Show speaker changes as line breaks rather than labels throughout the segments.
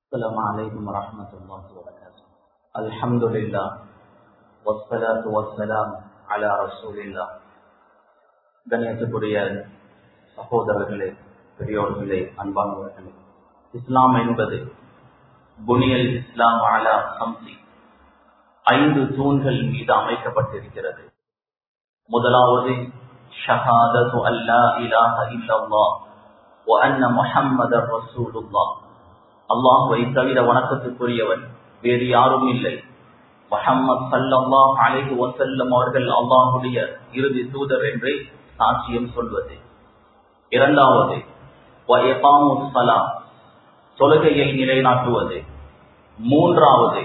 السلام عليكم ورحمة الله وبركاته الحمد لله والصلاة والسلام على رسول الله கண்ணியத்துக்குரிய சகோதரர்களே பெரியோர்களே அன்பானவர்களே இஸ்லாம் என்பது புனியல் இஸ்லாம் அலா சம்சி ஐந்து தூண்கள் மீது அமைக்கப்பட்டிருக்கிறது முதலாவது ஷஹாதத்து அல்லா இலாஹ இல்லல்லாஹ் வ அன்ன முஹம்மதர் ரசூலுல்லாஹ் அல்லாஹுவை தவிர வணக்கத்துக்குரியவன் வேறு யாரும் இல்லை முஹம்மது சல்லல்லாஹ் அலைஹி வஸல்லம் அவர்கள் அல்லாஹுடைய இறுதி தூதர் என்று சாட்சியம் சொல்வது இரண்டாவது தொழுகையை நிலைநாட்டுவது மூன்றாவது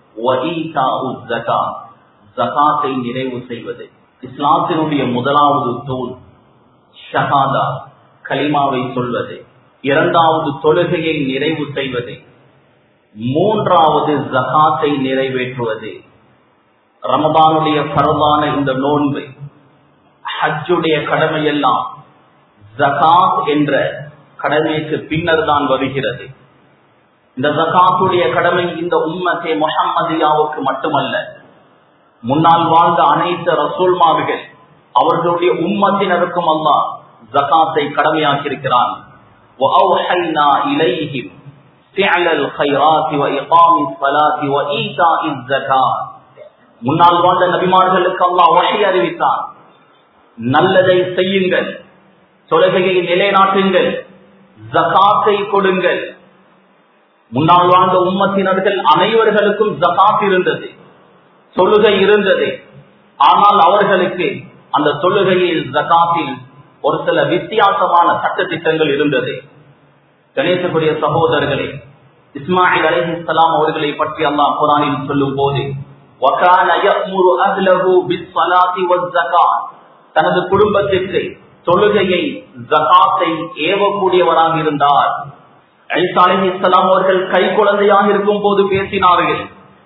ஜகாத்தை நிறைவு செய்வது இஸ்லாத்தினுடைய முதலாவது தூண் ஷஹாதா கலிமாவை சொல்வது இரண்டாவது தொழுகையை நிறைவு செய்வது மூன்றாவது ஜகாத்தை நிறைவேற்றுவது ரமதானுடைய பரவான இந்த நோன்பு ஹஜ்ஜுடைய கடமையெல்லாம் ஜகாத் என்ற கடமைக்கு பின்னர் தான் வருகிறது இந்த ஜகாத்துடைய கடமை இந்த உம்மத்தே முஹம்மதியாவுக்கு மட்டுமல்ல முன்னால் வாழ்ந்த அனைத்து ரசூல்மார்கள் அவர்களுடைய உம்மத்தினருக்கும் அல்லாஹ் ஜகாத்தை கடமையாக்கியிருக்கிறான் وأوحينا إليهم فعل الخيرات وإقام الصلاة وإيتاء الزكاة முன்னால் வாழ்ந்த நபிமார்களுக்கு அல்லாஹ் வகை அறிவித்தான் நல்லதை செய்யுங்கள் தொழுகையை நிலைநாட்டுங்கள் ஜகாத்தை கொடுங்கள் முன்னால் வாழ்ந்த உம்மத்தினர்கள் அனைவர்களுக்கும் ஜகாத் இருந்தது தொழுகை இருந்தது ஆனால் அவர்களுக்கு அந்த தொழுகையில் ஜகாத்தில் ஒரு சில வித்தியாசமான சட்ட திட்டங்கள் இருந்தது கணேசக்குரிய சகோதரர்களே இஸ்மாயில் அலி இஸ்லாம் அவர்களை பற்றி அல்லாஹ் குரானில் சொல்லும் போது தனது குடும்பத்திற்கு தொழுகையை ஜகாத்தை ஏவக்கூடியவராக இருந்தார் ஐசா அலி இஸ்லாம் அவர்கள் கை குழந்தையாக இருக்கும் போது பேசினார்கள்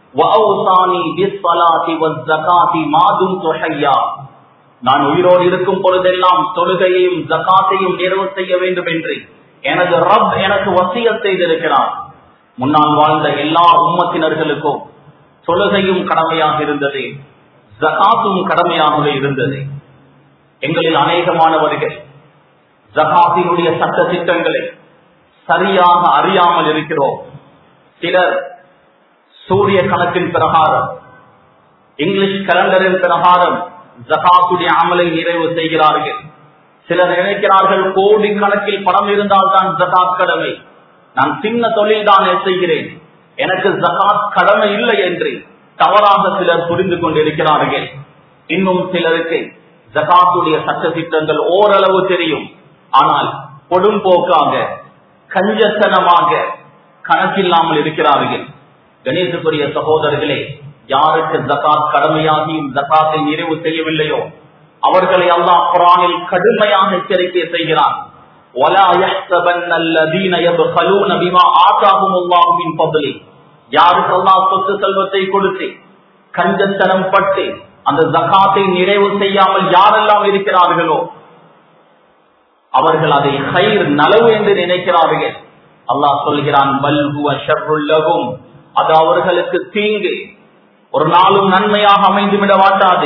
நான் உயிரோடு இருக்கும் பொழுதெல்லாம் தொழுகையையும் ஜகாத்தையும் நிறைவு செய்ய வேண்டும் என்று எனது ரப் எனக்கு வசியம் செய்திருக்கிறான் முன்னால் வாழ்ந்த எல்லா உம்மத்தினர்களுக்கும் தொழுகையும் கடமையாக இருந்தது ஜகாத்தும் கடமையாகவே இருந்தது எங்களில் அநேகமானவர்கள் ஜகாத்தினுடைய சட்ட திட்டங்களை சரியாக அறியாமல் இருக்கிறோம் சிலர் சூரிய கணக்கின் பிரகாரம் இங்கிலீஷ் கலண்டரின் பிரகாரம் ஜகாத்துடைய அமலை நிறைவு செய்கிறார்கள் சிலர் நினைக்கிறார்கள் கோடி கணக்கில் பணம் இருந்தால் தான் ஜகாத் கடமை நான் சின்ன தொழில் தான் செய்கிறேன் எனக்கு ஜகாத் கடமை இல்லை என்று தவறாக சிலர் புரிந்து கொண்டிருக்கிறார்கள் இன்னும் சிலருக்கு ஜகாத்துடைய சட்ட திட்டங்கள் ஓரளவு தெரியும் ஆனால் கொடும்போக்காக கஞ்சத்தனமாக கணக்கில்லாமல் இருக்கிறார்கள் கணேசக்குரிய சகோதரர்களே யாருக்கு ஜகாத் கடமையாகியும் ஜகாத்தை நிறைவு செய்யவில்லையோ அவர்களை அல்லாஹ் குரானில் கடுமையாக எச்சரிக்கை செய்கிறான் யாருக்கு அல்லாஹ் சொத்து செல்வத்தை கொடுத்து கஞ்சத்தனம் பட்டு அந்த ஜகாத்தை நிறைவு செய்யாமல் யாரெல்லாம் இருக்கிறார்களோ அவர்கள் அதை ஹைர் நலவு என்று நினைக்கிறார்கள் அல்லாஹ் சொல்கிறான் அது அவர்களுக்கு தீங்கு ஒரு நாளும் நன்மையாக அமைந்துவிட மாட்டாது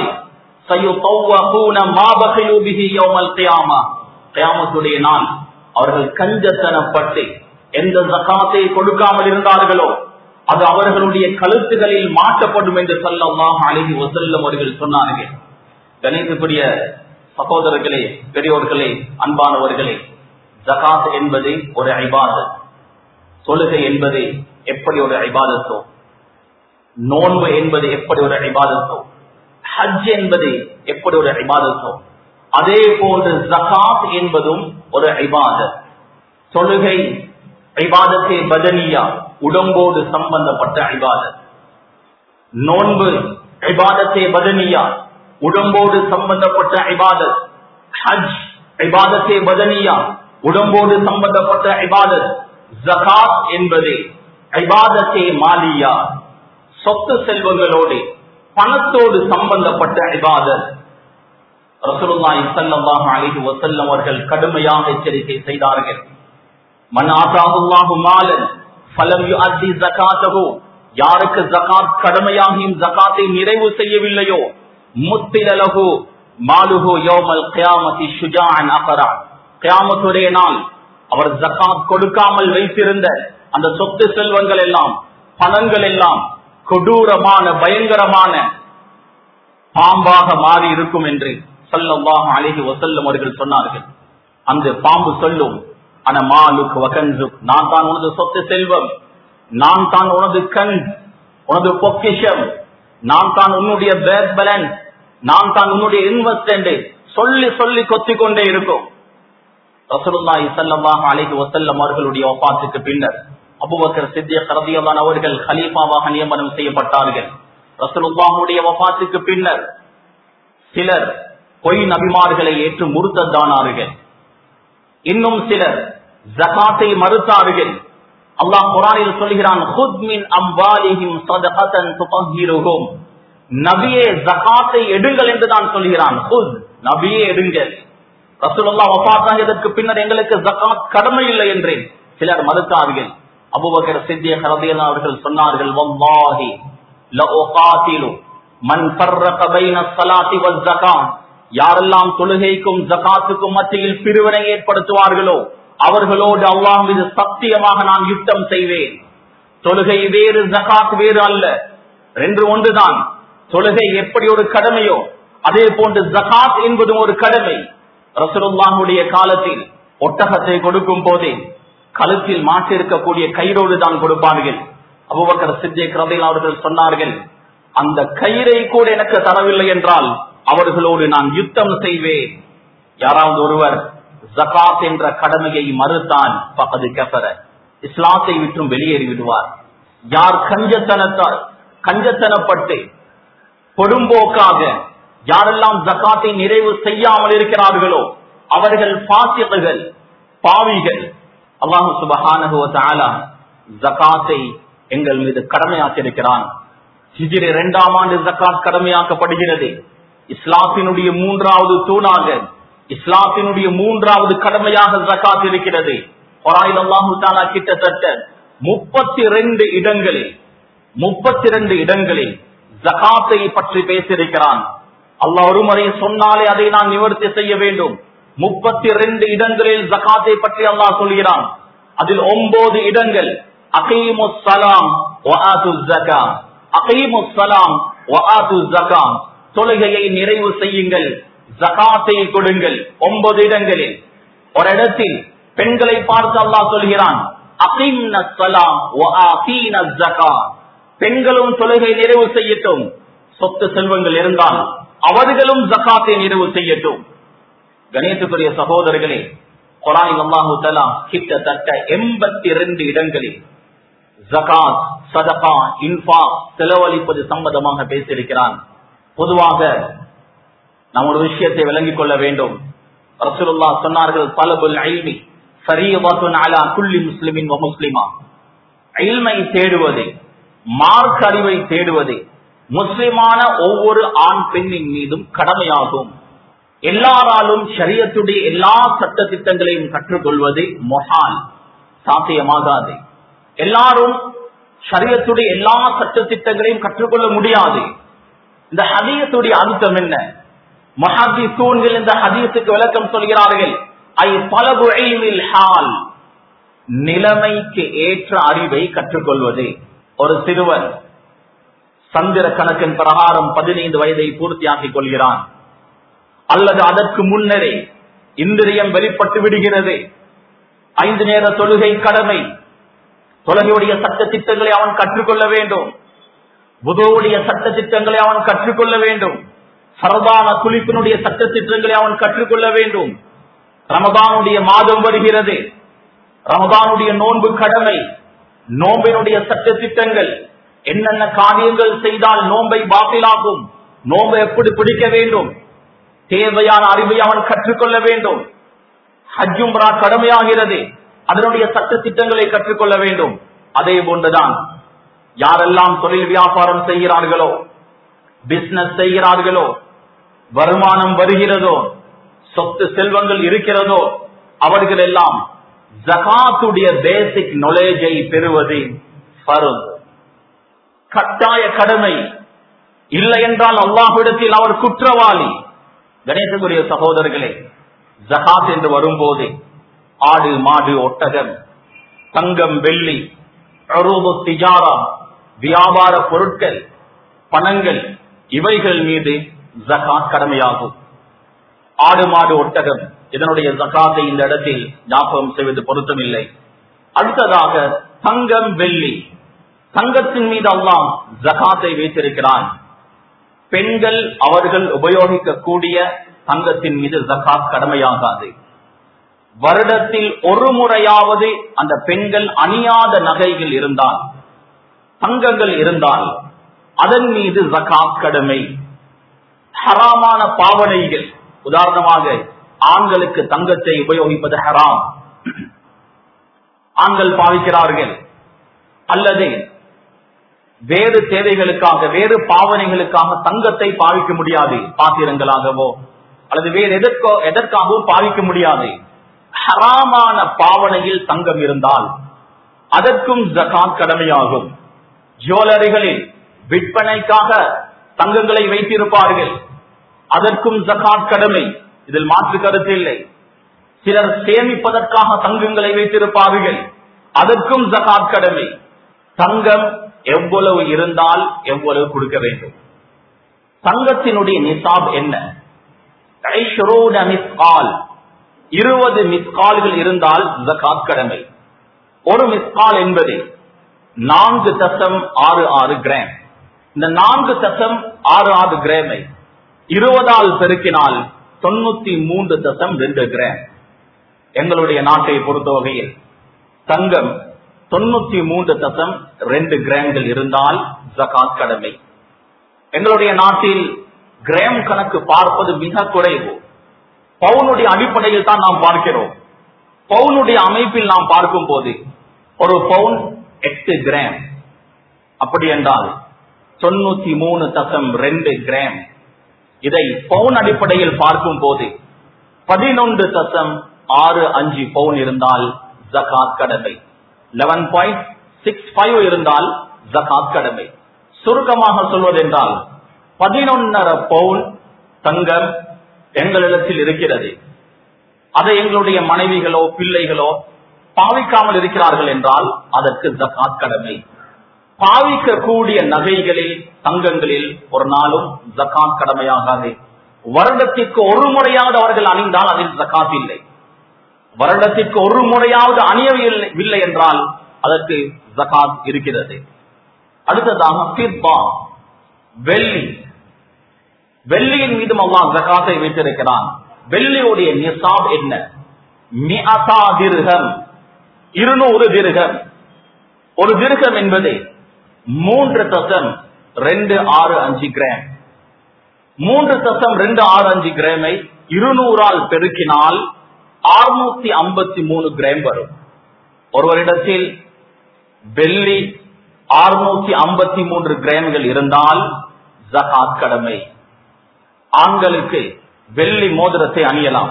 நாள் அவர்கள் கஞ்சத்தனப்பட்டு எந்த ஜக்காத்தை கொடுக்காமல் இருந்தார்களோ அது அவர்களுடைய கழுத்துகளில் மாற்றப்படும் என்று சொல்லலாம் அழகி வசல்லம் அவர்கள் சொன்னார்கள் கணேசக்குரிய சகோதரர்களே பெரியோர்களே அன்பானவர்களே ஜகாத் என்பது ஒரு ஐபாதத் தொழுகை என்பது எப்படி ஒரு ஐபாதத்தோ நோன்பு என்பது எப்படி ஒரு ஐபாதத்தோ ஹஜ் என்பது எப்படி ஒரு ஐபாதத்தோ அதே போன்று ஜகாத் என்பதும் ஒரு ஐபாதத் தொழுகை ஐபாதத்தை பதனியா உடம்போடு சம்பந்தப்பட்ட ஐபாதத் நோன்பு ஐபாதத்தை பதனியா உடம்போடு சம்பந்தப்பட்ட ஐபாதத் ஹஜ் ஐபாதத்தை பதனியா உடம்போடு சம்பந்தப்பட்ட ஐபாதத் ஜகாத் என்பது ஐபாதத்தே மாலியா சொத்து செல்வங்களோடு பணத்தோடு சம்பந்தப்பட்ட ஐபாதத் ரசூலுல்லாஹி ஸல்லல்லாஹு அலைஹி வஸல்லம் அவர்கள் கடுமையாக எச்சரிக்கை செய்தார்கள் மன் ஆதாஹுல்லாஹு மாலன் ஃபலம் யுஅத்தி ஜகாத்தஹு யாருக்கு ஜகாத் கடமையாகியும் ஜகாத்தை நிறைவு செய்யவில்லையோ முத்திலலகு மாலுகு யோமல் கியாமதி ஷுஜான் அகரான் கியாமத்துடைய நாள் அவர் ஜகாத் கொடுக்காமல் வைத்திருந்த அந்த சொத்து செல்வங்கள் எல்லாம் பணங்கள் எல்லாம் கொடூரமான பயங்கரமான பாம்பாக மாறி இருக்கும் என்று சொல்லவாக அழகி வசல்லம் அவர்கள் சொன்னார்கள் அந்த பாம்பு சொல்லும் ஆனா மாலுக் வகன்சுக் நான் தான் உனது சொத்து செல்வம் நான் தான் உனது கண் உனது பொக்கிஷம் நான் தான் உன்னுடைய பேக் பேலன்ஸ் நான் தான் உன்னுடைய இன்வெஸ்ட் சொல்லி சொல்லி கொத்திக் கொண்டே இருக்கும் ரசூலுல்லாஹி ஸல்லல்லாஹு அலைஹி வஸல்லம் அவர்களுடைய வஃபாத்துக்கு பின்னர் அபூபக்கர் சித்திக் ரலியல்லாஹு அவர்கள் கலீஃபாவாக நியமனம் செய்யப்பட்டார்கள் ரசூலுல்லாஹுடைய வஃபாத்துக்கு பின்னர் சிலர் பொய் நபிமார்களை ஏற்று முறுத்ததானார்கள் இன்னும் சிலர் ஜகாத்தை மறுத்தார்கள் அல்லாஹ் குரானில் சொல்கிறான் "ஹுத் மின் அம்வாலிஹிம் ஸதகத்தன் துதஹிருஹும்." நபியே ஜகாத்தை எடுங்கள் என்று தான் சொல்கிறான் "ஹுத்", நபியே எடுங்கள் ரசூலுல்லாஹ் வஃபாத்தாகியதற்கு பின்னர் எங்களுக்கு ஜகாத் கடமை இல்லை என்று சிலர் மறுத்தார்கள் அபூபக்கர் சித்திக் ரலியல்லாஹு அவர்கள் சொன்னார்கள் வல்லாஹி லஉகாத்திலு மன் ஃபர்ரக பைன ஸலாத்தி வஸ் ஜகாத் யாரெல்லாம் தொழுகைக்கும் ஜகாத்துக்கும் மத்தியில் பிரிவினை ஏற்படுத்துவார்களோ அவர்களோடு அல்லாஹ் மீது சத்தியமாக நான் யுத்தம் செய்வேன் தொழுகை வேறு ஜகாத் வேறு அல்ல ரெண்டு ஒன்றுதான் தொழுகை எப்படி ஒரு கடமையோ அதே போன்று ஜகாத் என்பதும் ஒரு கடமை ரசூலுல்லாஹுடைய காலத்தில் ஒட்டகத்தை கொடுக்கும் போதே கழுத்தில் மாற்றிருக்கக்கூடிய கயிறோடு தான் கொடுப்பார்கள் அபுபக்கர் சித்திக் ரதையில் அவர்கள் சொன்னார்கள் அந்த கயிறை கூட எனக்கு தரவில்லை என்றால் அவர்களோடு நான் யுத்தம் செய்வேன் யாராவது ஒருவர் ஜகாத் என்ற கடமையை மறுத்தான் பக்கது கெப்பர இஸ்லாத்தை விட்டும் வெளியேறி விடுவார் யார் கஞ்சத்தனத்தால் கஞ்சத்தனப்பட்டு கொடும்போக்காக யாரெல்லாம் ஜகாத்தை நிறைவு செய்யாமல் இருக்கிறார்களோ அவர்கள் பாசியர்கள் பாவிகள் அல்லாஹு சுபஹானஹு வ தஆலா ஜகாத்தை எங்கள் மீது கடமையாக்கியிருக்கிறான் ஹிஜ்ரி இரண்டாம் ஆண்டு ஜகாத் கடமையாக்கப்படுகிறது இஸ்லாத்தினுடைய மூன்றாவது தூணாக இஸ்லாத்தினுடைய மூன்றாவது கடமையாக ஜகாத் இருக்கிறது குரானில் அல்லாஹு தாலா கிட்டத்தட்ட முப்பத்தி ரெண்டு இடங்களில் முப்பத்தி ரெண்டு இடங்களில் ஜகாத்தை பற்றி பேசியிருக்கிறான் அல்லாஹ் ஒரு முறை சொன்னாலே அதை நான் நிவர்த்தி செய்ய வேண்டும் முப்பத்தி ரெண்டு இடங்களில் ஜகாத்தை பற்றி அல்லாஹ் சொல்கிறான் அதில் ஒன்பது இடங்கள் அகீமுஸ் சலாம் அகீமுஸ் சலாம் தொழுகையை நிறைவு செய்யுங்கள் ஜகாத்தை கொடுங்கள் ஒன்பது இடங்களில் ஒரு இடத்தில் பெண்களை பார்த்து அல்லாஹ் சொல்கிறான் அகீம்ன சலாம் பெண்களும் தொழுகை நிறைவு செய்யட்டும் சொத்து செல்வங்கள் இருந்தால் அவர்களும் ஜகாத்தை நிறைவு செய்யட்டும் கணேசத்துக்குரிய சகோதரர்களே குரானில் அல்லாஹு தலா கிட்டத்தட்ட எண்பத்தி இரண்டு இடங்களில் ஜகாத் சதகா இன்ஃபா செலவழிப்பது சம்பந்தமாக பேசியிருக்கிறான் பொதுவாக நாம் ஒரு விஷயத்தை விளங்கிக் கொள்ள வேண்டும் ரசூலுல்லா சொன்னார்கள் தலபுல் ஐல்மி சரியவாத்துன் அலா குல்லி முஸ்லிமின் வ முஸ்லிமா இல்மை தேடுவது மார்க் அறிவை தேடுவது முஸ்லிமான ஒவ்வொரு ஆண் பெண்ணின் மீதும் கடமையாகும் எல்லாராலும் ஷரியத்துடைய எல்லா சட்ட திட்டங்களையும் கற்றுக்கொள்வது மொஹால் சாத்தியமாகாது எல்லாரும் ஷரியத்துடைய எல்லா சட்ட திட்டங்களையும் கற்றுக்கொள்ள முடியாது இந்த ஹதீயத்துடைய அர்த்தம் என்ன மஹாதி தூண்கள் இந்த ஹதீஸுக்கு விளக்கம் சொல்கிறார்கள் ஐ பலகு ஹால் நிலைமைக்கு ஏற்ற அறிவை கற்றுக்கொள்வது ஒரு சிறுவன் சந்திர கணக்கின் பிரகாரம் பதினைந்து வயதை பூர்த்தியாக்கிக் கொள்கிறான் அல்லது அதற்கு முன்னரே இந்திரியம் வெளிப்பட்டு விடுகிறது ஐந்து நேர தொழுகை கடமை தொழுகையுடைய சட்ட திட்டங்களை அவன் கற்றுக்கொள்ள வேண்டும் புதவுடைய சட்ட திட்டங்களை அவன் கற்றுக்கொள்ள வேண்டும் சரதான குளிப்பினுடைய சட்ட திட்டங்களை அவன் கற்றுக்கொள்ள வேண்டும் ரமதானுடைய மாதம் வருகிறது ரமதானுடைய நோன்பு கடமை நோம்பினுடைய சட்ட திட்டங்கள் என்னென்ன காரியங்கள் செய்தால் நோன்பை பாத்திலாகும் நோன்பை எப்படி பிடிக்க வேண்டும் தேவையான அறிவை அவன் கற்றுக்கொள்ள வேண்டும் ஹஜ்ஜும்ரா கடமையாகிறது அதனுடைய சட்ட திட்டங்களை கற்றுக்கொள்ள வேண்டும் அதே போன்றுதான் யாரெல்லாம் தொழில் வியாபாரம் செய்கிறார்களோ பிசினஸ் செய்கிறார்களோ வருமானம் வருகிறதோ சொத்து செல்வங்கள் இருக்கிறதோ அவர்கள் எல்லாம் ஜகாத்துடைய பேசிக் நாலேஜை பெறுவது ஃபர்த் கட்டாய கடமை இல்லை என்றால் அல்லாஹ்விடத்தில் அவர் குற்றவாளி கணேசகுரிய சகோதரர்களே ஜகாத் என்று வரும்போது ஆடு மாடு ஒட்டகம் தங்கம் வெள்ளி அரூபு திஜாரா வியாபார பொருட்கள் பணங்கள் இவைகள் மீது ஜகாத் கடமையாகும் ஆடு மாடு ஒட்டகம் இதனுடைய ஜகாத்தை இந்த இடத்தில் ஞாபகம் செய்வது பொருத்தமில்லை அடுத்ததாக தங்கம் வெள்ளி தங்கத்தின் மீது அல்லாம் ஜகாத்தை வைத்திருக்கிறான் பெண்கள் அவர்கள் உபயோகிக்கக்கூடிய தங்கத்தின் மீது ஜகாத் கடமையாகாது வருடத்தில் ஒரு முறையாவது அந்த பெண்கள் அணியாத நகைகள் இருந்தால் தங்கங்கள் இருந்தால் அதன் மீது ஜகாத் கடமை ஹராமான பாவனைகள் உதாரணமாக ஆண்களுக்கு தங்கத்தை உபயோகிப்பது ஹராம் ஆண்கள் பாவிக்கிறார்கள் அல்லது வேறு தேவைகளுக்காக வேறு பாவனைகளுக்காக தங்கத்தை பாவிக்க முடியாது பாத்திரங்களாகவோ அல்லது வேறு எதற்கோ எதற்காகவும் பாவிக்க முடியாது ஹராமான பாவனையில் தங்கம் இருந்தால் அதற்கும் ஜகாத் கடமையாகும் ஜுவல்லரிகளில் விற்பனைக்காக தங்கங்களை வைத்திருப்பார்கள் அதற்கும் ஜகாத் கடமை இதில் மாற்று கருத்து இல்லை சிலர் சேமிப்பதற்காக தங்கங்களை வைத்திருப்பார்கள் அதற்கும் ஜகாத் கடமை தங்கம் எவ்வளவு இருந்தால் எவ்வளவு கொடுக்க வேண்டும் தங்கத்தினுடைய நிசாப் என்ன இருபது மிஸ்கால்கள் இருந்தால் ஜகாத் கடமை ஒரு மிஸ்கால் என்பது நான்கு தசம் ஆறு ஆறு கிராம் இந்த நான்கு தசம் ஆறு ஆறு கிராமை இருபதால் பெருக்கினால் தொண்ணூத்தி மூன்று தசம் ரெண்டு கிராம் எங்களுடைய நாட்டை பொறுத்த வகையில் தங்கம் தொண்ணூத்தி மூன்று தசம் ரெண்டு கிராம்கள் இருந்தால் ஜகாத் கடமை எங்களுடைய நாட்டில் கிராம் கணக்கு பார்ப்பது மிக குறைவு பவுனுடைய அடிப்படையில் தான் நாம் பார்க்கிறோம் பவுனுடைய அமைப்பில் நாம் பார்க்கும் போது ஒரு பவுன் எட்டு கிராம் அப்படி என்றால் தொண்ணூத்தி மூணு தசம் ரெண்டு கிராம் இதை பவுன் அடிப்படையில் பார்க்கும் போது பதினொன்று தசம் ஆறு அஞ்சு பவுன் இருந்தால் ஜகாத் கடமை லெவன் பாயிண்ட் சிக்ஸ் ஃபைவ் இருந்தால் ஜகாத் கடமை சுருக்கமாக சொல்வதென்றால் பதினொன்னரை பவுன் தங்கம் எங்களிடத்தில் இருக்கிறது அதை எங்களுடைய மனைவிகளோ பிள்ளைகளோ பாவிக்காமல் இருக்கிறார்கள் என்றால் அதற்கு ஜகாத் கடமை பாவிக்கக்கூடிய நகைகளில் தங்கங்களில் ஒரு நாளும் ஜகாத் கடமையாகாது வருடத்திற்கு ஒரு முறையாவது அவர்கள் அணிந்தால் அதில் ஜகாத் இல்லை வருடத்திற்கு ஒரு முறையாவது அணியவில்லை என்றால் அதற்கு ஜகாத் இருக்கிறது அடுத்ததாக பிற்பா வெள்ளி வெள்ளியின் மீதும் அல்லாஹ் ஜகாத்தை வைத்திருக்கிறான் வெள்ளியுடைய நிசாப் என்ன மிஅதா திர்ஹம் இருநூறு திர்ஹம் ஒரு திர்கம் என்பது மூன்று தசம் ரெண்டு ஆறு அஞ்சு கிராம் மூன்று தசம் ரெண்டு ஆறு அஞ்சு கிராமை இருநூறால் பெருக்கினால் அறுநூத்தி ஐம்பத்தி மூணு கிராம் வரும் ஒருவரிடத்தில் வெள்ளி அறுநூத்தி ஐம்பத்தி மூன்று கிராம்கள் இருந்தால் ஜகாத் கடமை ஆண்களுக்கு வெள்ளி மோதிரத்தை அணியலாம்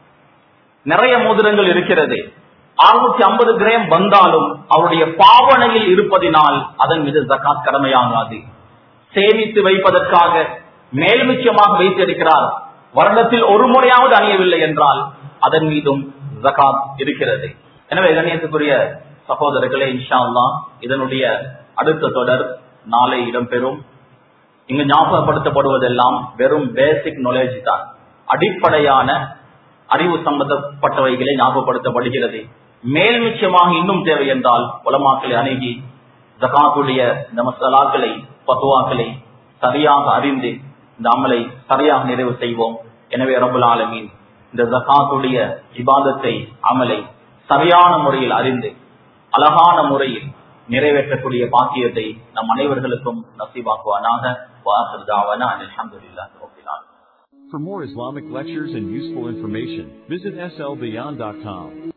நிறைய மோதிரங்கள் இருக்கிறது அறுநூத்தி ஐம்பது கிராம் வந்தாலும் அவருடைய பாவனையில் இருப்பதினால் அதன் மீது ஜகாத் கடமையாகாது சேமித்து வைப்பதற்காக மேல்மிச்சமாக வைத்திருக்கிறார் வருடத்தில் ஒரு முறையாவது அணியவில்லை என்றால் அதன் மீதும் ஜகாத் இருக்கிறது எனவே கண்ணியத்துக்குரிய சகோதரர்களே இன்ஷா அல்லா இதனுடைய அடுத்த தொடர் நாளை இடம்பெறும் இங்கு ஞாபகப்படுத்தப்படுவதெல்லாம் வெறும் பேசிக் நாலேஜ் தான் அடிப்படையான அறிவு சம்பந்தப்பட்டவைகளை ஞாபகப்படுத்தப்படுகிறது மேல் நிச்சயமாக இன்னும் தேவை என்றால் உலமாக்களை அணுகி ஜகாத்துடைய இந்த மசாலாக்களை பத்துவாக்களை சரியாக அறிந்து இந்த அமலை சரியாக நிறைவு செய்வோம் எனவே ரபுல் ஆலமீன் இந்த ஜகாத்துடைய இபாதத்தை அமலை சரியான முறையில் அறிந்து அழகான முறையில் நிறைவேற்றக்கூடிய பாக்கியத்தை நம் அனைவர்களுக்கும் நசீவாக்குவானாக வாசல் தாவான அலமதுல்லா
For more Islamic lectures and useful information, visit slbeyond.com.